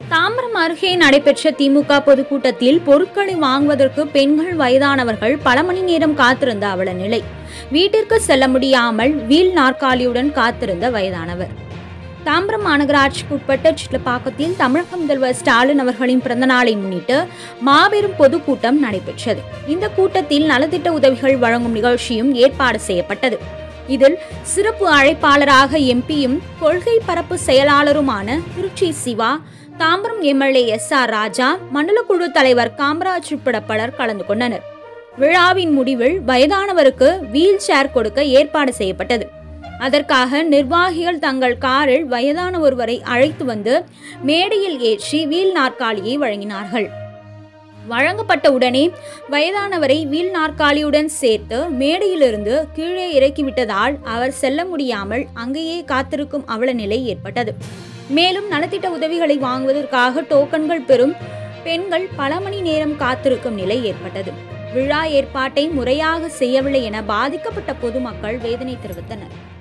தாம்பரம் அருகே நடைபெற்ற திமுக பொதுக்கூட்டத்தில் பொருட்களை வாங்குவதற்கு பெண்கள் வயதானவர்கள் பல மணி நேரம் காத்திருந்த அவல நிலை வீட்டிற்கு செல்ல முடியாமல் வீல் நாற்காலியுடன் காத்திருந்த வயதானவர் தாம்பரம் மாநகராட்சிக்கு உட்பட்ட சிட்லப்பாக்கத்தில் தமிழக முதல்வர் ஸ்டாலின் அவர்களின் பிறந்தநாளை முன்னிட்டு மாபெரும் பொதுக்கூட்டம் நடைபெற்றது இந்த கூட்டத்தில் நலத்திட்ட உதவிகள் வழங்கும் நிகழ்ச்சியும் ஏற்பாடு செய்யப்பட்டது இதில் சிறப்பு அழைப்பாளராக எம்பியும் கொள்கை பரப்பு செயலாளருமான Tiruchi Siva Tambaram MLA S R Raja மண்டல குழு தலைவர் காமராஜ் உட்பட பலர் கலந்து கொண்டனர் விழாவின் முடிவில் வயதானவருக்கு வீல் சேர் கொடுக்க ஏற்பாடு செய்யப்பட்டது அதற்காக நிர்வாகிகள் தங்கள் காரில் வயதான ஒருவரை அழைத்து வந்து மேடையில் ஏற்றி வீல் நாற்காலியை வழங்கினார்கள் வழங்கப்பட்ட உடனே வயதானவரை வீல் நாற்காலியுடன் சேர்த்து மேடையிலிருந்து கீழே இறக்கிவிட்டதால் அவர் செல்ல முடியாமல் அங்கேயே காத்திருக்கும் அவல நிலை ஏற்பட்டது மேலும் நலத்திட்ட உதவிகளை வாங்குவதற்காக டோக்கன்கள் பெறும் பெண்கள் பல மணி நேரம் காத்திருக்கும் நிலை ஏற்பட்டது விழா ஏற்பாட்டை முறையாக செய்யவில்லை என பாதிக்கப்பட்ட பொதுமக்கள் வேதனை தெரிவித்தனர்